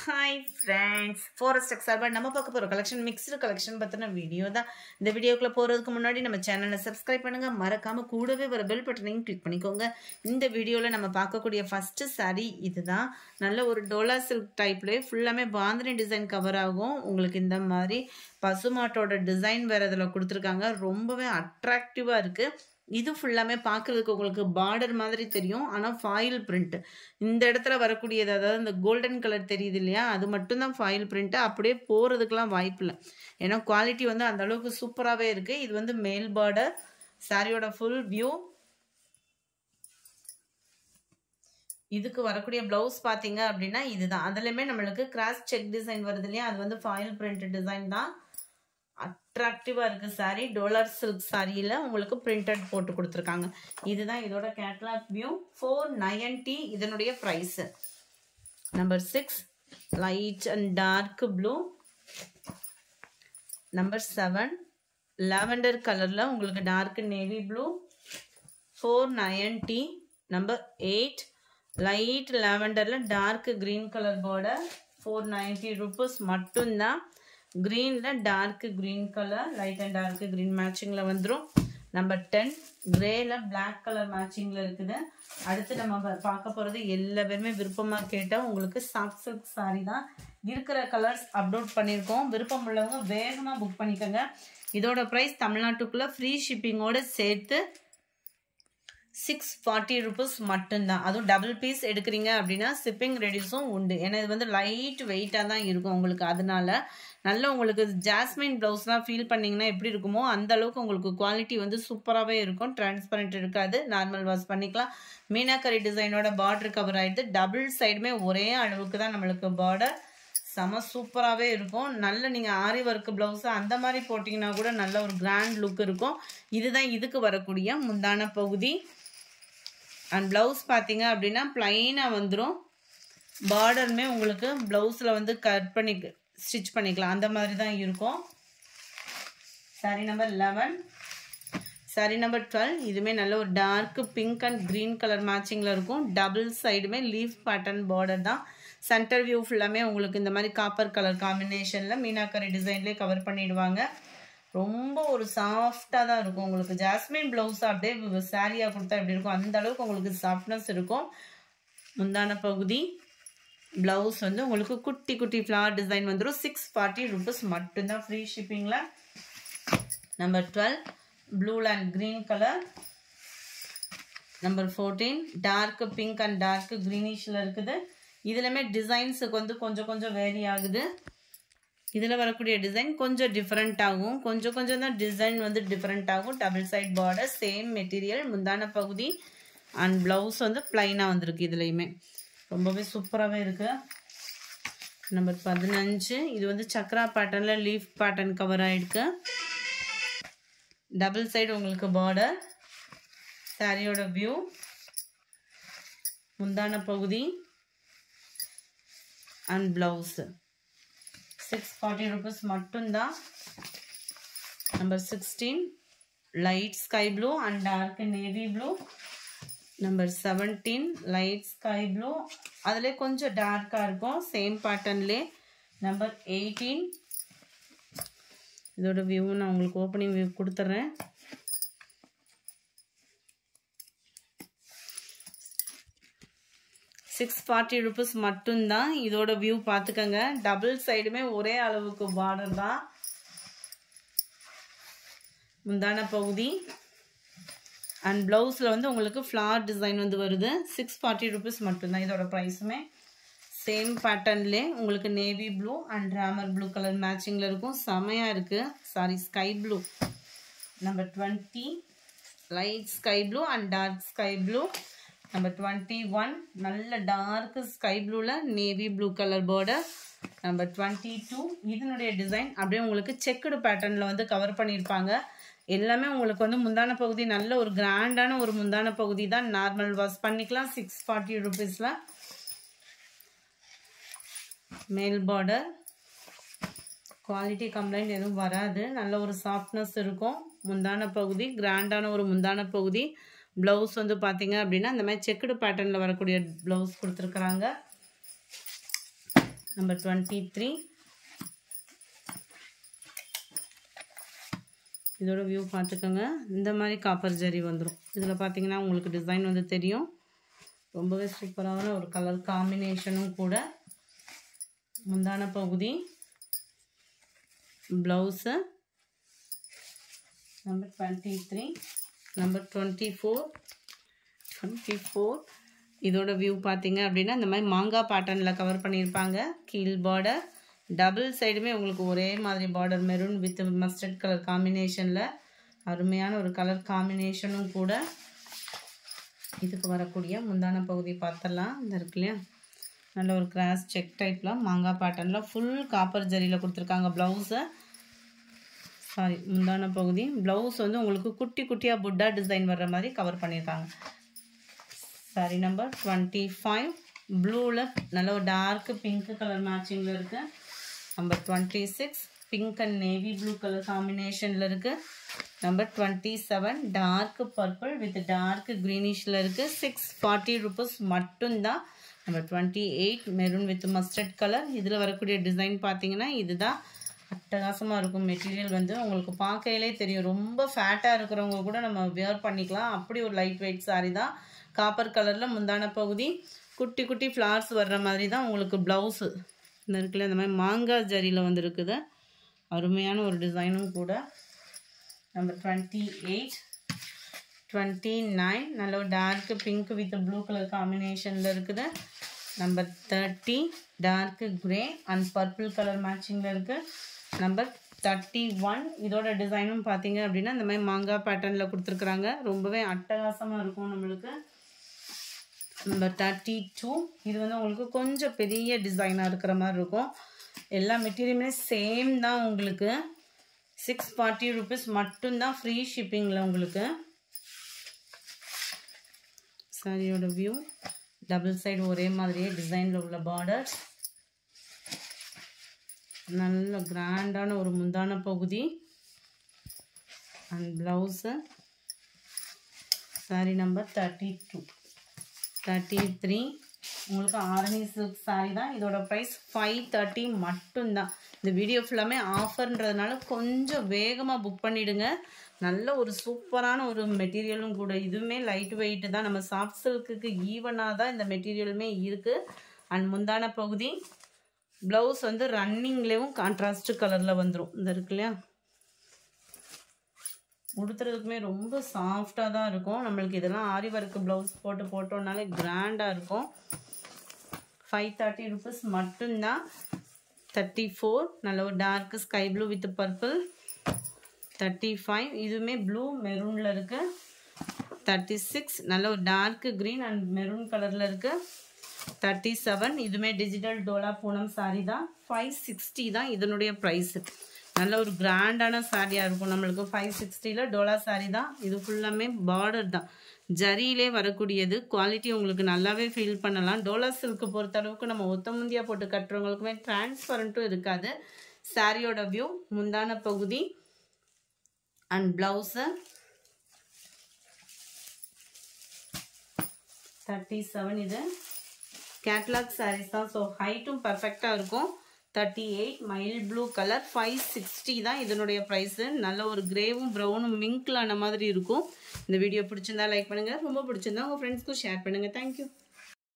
hi friends forest எக்ஸார்பா நம்ம பார்க்க போகிற கலெக்ஷன் மிக்ஸ்டு கலெக்ஷன் பற்றின வீடியோ தான் இந்த வீடியோக்குள்ளே போகிறதுக்கு முன்னாடி நம்ம சேனலை சப்ஸ்கிரைப் பண்ணுங்கள் மறக்காமல் கூடவே வர பெல் பட்டனையும் கிளிக் பண்ணிக்கோங்க இந்த வீடியோவில் நம்ம பார்க்கக்கூடிய ஃபஸ்ட்டு saree இதுதான் நல்ல ஒரு டோலா சில்க் டைப்லேயே ஃபுல்லாமே பாந்தினி டிசைன் கவர் ஆகும் உங்களுக்கு இந்த மாதிரி பசுமாட்டோட டிசைன் வேறு இதில் கொடுத்துருக்காங்க ரொம்பவே அட்ராக்டிவாக இருக்குது இது ஃபுல்லாமே பார்க்குறதுக்கு உங்களுக்கு பார்டர் மாதிரி தெரியும் ஆனால் ஃபாயில் பிரிண்ட் இந்த இடத்துல வரக்கூடியது அதாவது இந்த கோல்டன் கலர் தெரியுது இல்லையா அது மட்டும்தான் ஃபாயில் பிரிண்ட்டு அப்படியே போகிறதுக்கெலாம் வாய்ப்பு இல்லை ஏன்னா குவாலிட்டி வந்து அந்த அளவுக்கு சூப்பராகவே இருக்குது இது வந்து மேல் பார்டர் சாரியோட ஃபுல் வியூ இதுக்கு வரக்கூடிய ப்ளவுஸ் பார்த்தீங்க அப்படின்னா இதுதான் அதுலேயுமே நம்மளுக்கு கிராஸ் செக் டிசைன் வருது இல்லையா அது வந்து ஃபாயில் பிரிண்ட் டிசைன் தான் அட்ராக்டிவாக இருக்குது சாரீ டோலர் சில்க் சாரியில் உங்களுக்கு பிரிண்டட் போட்டு கொடுத்துருக்காங்க இதுதான் இதோட கேட்லாக் வியூ ஃபோர் நைன்டி இதனுடைய price number six light and dark blue number seven lavender கலரில் உங்களுக்கு dark navy blue four ninety number eight light லாவெண்டரில் dark green colour border four ninety rupees மட்டும்தான் க்ரீனில் dark green colour light and dark green மேட்சிங்கில் வந்துடும் number ten கிரேல black colour மேட்சிங்கில் இருக்குது அடுத்து நம்ம பார்க்க போகிறது எல்லா பேருமே விருப்பமாக கேட்டால் உங்களுக்கு சாஃப்ட் சில்க் சாரி தான் இருக்கிற கலர்ஸ் அப்லோட் பண்ணியிருக்கோம் விருப்பம் உள்ளவங்க வேகமாக புக் பண்ணிக்கோங்க இதோட ப்ரைஸ் தமிழ்நாட்டுக்குள்ளே ஃப்ரீ ஷிப்பிங்கோடு சேர்த்து சிக்ஸ் ஃபார்ட்டி ருபீஸ் மட்டும்தான் அதுவும் டபுள் பீஸ் எடுக்கிறீங்க அப்படின்னா ஷிப்பிங் ரெடியூஸும் உண்டு ஏன்னா இது வந்து லைட் வெயிட்டாக தான் இருக்கும் உங்களுக்கு அதனால நல்ல உங்களுக்கு ஜாஸ்மின் ப்ளவுஸ்லாம் ஃபீல் பண்ணிங்கன்னா எப்படி இருக்குமோ அந்த அளவுக்கு உங்களுக்கு குவாலிட்டி வந்து சூப்பராகவே இருக்கும் டிரான்ஸ்பரண்ட் இருக்காது நார்மல் வாஷ் பண்ணிக்கலாம் மீனாக்கரி டிசைனோட பார்டர் கவர் ஆகிடுது டபுள் சைடுமே ஒரே அளவுக்கு தான் நம்மளுக்கு பார்டர் செம சூப்பராகவே இருக்கும் நல்ல நீங்கள் ஆரி ஒர்க் ப்ளவுஸு அந்த மாதிரி போட்டிங்கன்னா கூட நல்ல ஒரு கிராண்ட் லுக் இருக்கும் இதுதான் இதுக்கு வரக்கூடிய முந்தான பகுதி அண்ட் ப்ளவுஸ் பார்த்தீங்க அப்படின்னா ப்ளைனாக வந்துடும் பார்டருமே உங்களுக்கு ப்ளவுஸில் வந்து கட் பண்ணி ஸ்டிச் பண்ணிக்கலாம் அந்த மாதிரி தான் இருக்கும் sari number eleven sari number twelve இதுவுமே நல்ல ஒரு dark pink and green colour மேட்சிங்கில் இருக்கும் டபுள் சைடுமே லீஃப் பேட்டர்ன் பார்டர் தான் சென்டர் வியூ ஃபுல்லாமே உங்களுக்கு இந்த மாதிரி காப்பர் கலர் காம்பினேஷனில் மீனாக்கரி டிசைன்லேயே கவர் பண்ணிடுவாங்க ரொம்ப ஒரு சாஃப்டாக தான் இருக்கும் உங்களுக்கு ஜாஸ்மின் ப்ளவுஸ் அப்படியே சாரியாக கொடுத்தா எப்படி இருக்கும் அந்த அளவுக்கு உங்களுக்கு சாஃப்ட்னஸ் இருக்கும் முந்தான பகுதி ப்ளவுஸ் வந்து உங்களுக்கு குட்டி குட்டி ஃப்ளவர் டிசைன் வந்துடும் சிக்ஸ் ஃபார்ட்டி ருபீஸ் மட்டும்தான் ஃப்ரீ ஷிப்பிங்கில் number twelve blue and green colour number fourteen dark pink and dark க்ரீனிஷில் இருக்குது இதுலையுமே டிசைன்ஸுக்கு வந்து கொஞ்சம் கொஞ்சம் வேரி ஆகுது இதில் வரக்கூடிய டிசைன் கொஞ்சம் டிஃப்ரெண்ட் ஆகும் கொஞ்சம் கொஞ்சம் தான் டிசைன் வந்து டிஃப்ரெண்ட் ஆகும் double side border same material முந்தான பகுதி அண்ட் ப்ளவுஸ் வந்து ப்ளைனாக வந்திருக்கு இதுலேயுமே ரொம்பவே சூப்பராகவே இருக்குது நம்பர் பதினஞ்சு இது வந்து சக்ரா பேட்டர்னில் லீஃப் பேட்டர்ன் கவர் ஆகிருக்கு டபுள் சைடு உங்களுக்கு பார்டர் சாரியோட வியூ முந்தான பகுதி and blouse six forty rupees மட்டும்தான் number sixteen light sky blue and dark navy blue number seventeen light sky blue அதிலே கொஞ்சம் டார்க்காக இருக்கும் சேம் பேட்டர்ன்லே நம்பர் எயிட்டீன் இதோட வியூ நான் உங்களுக்கு ஓப்பனிங் வியூ கொடுத்துட்றேன் சிக்ஸ் ஃபார்ட்டி ருபீஸ் மட்டும்தான் இதோட வியூ பார்த்துக்கோங்க டபுள் சைடுமே ஒரே அளவுக்கு பார்டர் தான் முந்தான பகுதி அண்ட் ப்ளவுஸில் வந்து உங்களுக்கு ஃப்ளார் டிசைன் வந்து வருது சிக்ஸ் ஃபார்ட்டி ருபீஸ் மட்டும்தான் இதோட ப்ரைஸுமே சேம் பேட்டர்ன்லே உங்களுக்கு navy blue and Ramar blue colour மேட்சிங்கில் இருக்கும் செமையாக இருக்குது sari sky blue number twenty light sky blue and dark sky blue number twenty one நல்ல டார்க் ஸ்கை ப்ளூவில் navy blue colour border number twenty two இதனுடைய டிசைன் அப்படியே உங்களுக்கு செக்குடு பேட்டர்னில் வந்து கவர் பண்ணியிருப்பாங்க எல்லாமே உங்களுக்கு வந்து முந்தான பகுதி நல்ல ஒரு கிராண்டான ஒரு முந்தான பகுதி தான் நார்மல் வாஷ் பண்ணிக்கலாம் சிக்ஸ் ஃபார்ட்டி ருபீஸில் மேல் பார்டர் குவாலிட்டி கம்ப்ளைண்ட் எதுவும் வராது நல்ல ஒரு சாஃப்ட்னஸ் இருக்கும் முந்தான பகுதி கிராண்டான ஒரு முந்தான பகுதி ப்ளவுஸ் வந்து பார்த்தீங்க அப்படின்னா இந்த மாதிரி செக்குடு பேட்டர்னில் வரக்கூடிய ப்ளவுஸ் கொடுத்துருக்குறாங்க நம்பர் டுவெண்ட்டி த்ரீ இதோட வியூ பார்த்துக்கோங்க இந்த மாதிரி காப்பர் ஜரி வந்துடும் இதில் பார்த்தீங்கன்னா உங்களுக்கு டிசைன் வந்து தெரியும் ரொம்பவே சூப்பரான ஒரு கலர் காம்பினேஷனும் கூட முந்தான பகுதி blouse number twenty three number twenty four twenty four இதோட வியூ பார்த்தீங்க அப்படின்னா இந்த மாதிரி மாங்காய் பேட்டர்னில் கவர் பண்ணியிருப்பாங்க கீழ் பார்டர் டபுள் சைடுமே உங்களுக்கு ஒரே மாதிரி border maroon with mustard colour காம்பினேஷனில் அருமையான ஒரு கலர் காம்பினேஷனும் கூட இதுக்கு வரக்கூடிய முந்தான பகுதி பார்த்தலாம் இந்த இருக்கு இல்லையா நல்ல ஒரு கிராஸ் செக் டைப்பில் மாங்காய் பேட்டர்னில் ஃபுல் காப்பர் ஜரியில் கொடுத்துருக்காங்க ப்ளவுஸை சாரி முந்தான பகுதி ப்ளவுஸ் வந்து உங்களுக்கு குட்டி குட்டியாக புட்டா டிசைன் வர்ற மாதிரி கவர் பண்ணியிருக்காங்க சாரி நம்பர் டுவெண்ட்டி ஃபைவ் ப்ளூவில் நல்ல ஒரு டார்க் பிங்க் கலர் மேட்சிங்கில் இருக்குது number twenty six pink and navy blue colour காம்பினேஷனில் இருக்குது number twenty seven dark purple with dark க்ரீனிஷில் இருக்குது சிக்ஸ் ஃபார்ட்டி ருபீஸ் மட்டும்தான் number twenty eight maroon with mustard colour இதில் வரக்கூடிய டிசைன் பார்த்தீங்கன்னா இதுதான் அட்டகாசமாக இருக்கும் மெட்டீரியல் வந்து உங்களுக்கு பார்க்கையிலே தெரியும் ரொம்ப ஃபேட்டாக இருக்கிறவங்க கூட நம்ம வியர் பண்ணிக்கலாம் அப்படி ஒரு லைட் வெயிட் சாரி தான் காப்பர் கலரில் முந்தான பகுதி குட்டி குட்டி ஃப்ளார்ஸ் வர்ற மாதிரி தான் உங்களுக்கு ப்ளவுஸு இந்த இருக்குல்ல இந்த மாதிரி மாங்காய் ஜரியில் வந்து இருக்குது அருமையான ஒரு டிசைனும் கூட number twenty eight twenty nine நல்ல ஒரு dark pink with blue colour காம்பினேஷனில் இருக்குது number thirty dark grey and purple colour மேட்சிங்கில் இருக்குது நம்பர் தேர்ட்டி ஒன் இதோட டிசைனும் பார்த்தீங்க அப்படின்னா இந்த மாதிரி மாங்காய் பேட்டர்னில் கொடுத்துருக்குறாங்க ரொம்பவே அட்டகாசமாக இருக்கும் நம்மளுக்கு நம்பர் தேர்ட்டி டூ இது வந்து உங்களுக்கு கொஞ்சம் பெரிய டிசைனாக இருக்கிற மாதிரி இருக்கும் எல்லா மெட்டீரியலுமே சேம் தான் உங்களுக்கு சிக்ஸ் ஃபார்ட்டி ருபீஸ் மட்டும்தான் ஃப்ரீ ஷிப்பிங்கில் உங்களுக்கு சாரியோட வியூ டபுள் சைடு ஒரே மாதிரியே டிசைனில் உள்ள பார்டர்ஸ் நல்ல கிராண்டான ஒரு முந்தான பகுதி and blouse sari number thirty two thirty three உங்களுக்கு ஆரணி சில்க் சாரி தான் இதோட ப்ரைஸ் ஃபைவ் தேர்ட்டி மட்டும்தான் இந்த வீடியோ ஃபுல்லாமே ஆஃபர்ன்றதுனால கொஞ்சம் வேகமாக புக் பண்ணிவிடுங்க நல்ல ஒரு சூப்பரான ஒரு மெட்டீரியலும் கூட இதுவுமே லைட் வெயிட்டு தான் நம்ம சாஃப்ட் சில்க்குக்கு ஈவனாக தான் இந்த மெட்டீரியலுமே இருக்குது அண்ட் முந்தான பகுதி ப்ளவுஸ் வந்து ரன்னிங்லேயும் கான்ட்ராஸ்ட் கலரில் வந்துடும் இந்த இருக்கு இல்லையா உடுத்துறதுக்குமே ரொம்ப சாஃப்டாக தான் இருக்கும் நம்மளுக்கு இதெல்லாம் ஆரி ஒர்க்கு ப்ளவுஸ் போட்டு போட்டோம்னாலே கிராண்டாக இருக்கும் ஃபைவ் தேர்ட்டி ருபீஸ் மட்டும்தான் தேர்ட்டி ஃபோர் நல்ல ஒரு dark sky blue with purple thirty five இதுவுமே ப்ளூ மெரூனில் இருக்குது தேர்ட்டி சிக்ஸ் நல்ல ஒரு டார்க் க்ரீன் அண்ட் மெரூன் கலரில் இருக்குது தேர்ட்டி செவன் இதுவுமே டிஜிட்டல் டோலா பூனம் சாரீ தான் ஃபைவ் சிக்ஸ்டி தான் இதனுடைய ப்ரைஸு நல்ல ஒரு கிராண்டான சாரியாக இருக்கும் நம்மளுக்கு ஃபைவ் சிக்ஸ்டியில் டோலா சாரீ தான் இது ஃபுல்லாமே பார்டர் தான் ஜரியிலே வரக்கூடியது குவாலிட்டி உங்களுக்கு நல்லாவே ஃபீல் பண்ணலாம் டோலா சில்க்கு பொறுத்த அளவுக்கு நம்ம ஒத்த முந்தியா போட்டு கட்டுறவங்களுக்குமே டிரான்ஸ்பரண்ட்டும் இருக்காது சாரியோட வியூ முந்தான பகுதி அண்ட் ப்ளவுஸு தேர்ட்டி செவன் இது கேட்லாக் சாரீஸ் தான் ஸோ ஹைட்டும் பர்ஃபெக்டாக இருக்கும் தேர்ட்டி எயிட் மைல் ப்ளூ கலர் ஃபைவ் சிக்ஸ்டி தான் இதனுடைய ப்ரைஸு நல்ல ஒரு கிரேவும் ப்ரௌனும் மிங்க்லான மாதிரி இருக்கும் இந்த வீடியோ பிடிச்சிருந்தா லைக் பண்ணுங்கள் ரொம்ப பிடிச்சிருந்தா உங்கள் ஃப்ரெண்ட்ஸ்க்கும் ஷேர் பண்ணுங்கள் தேங்க்யூ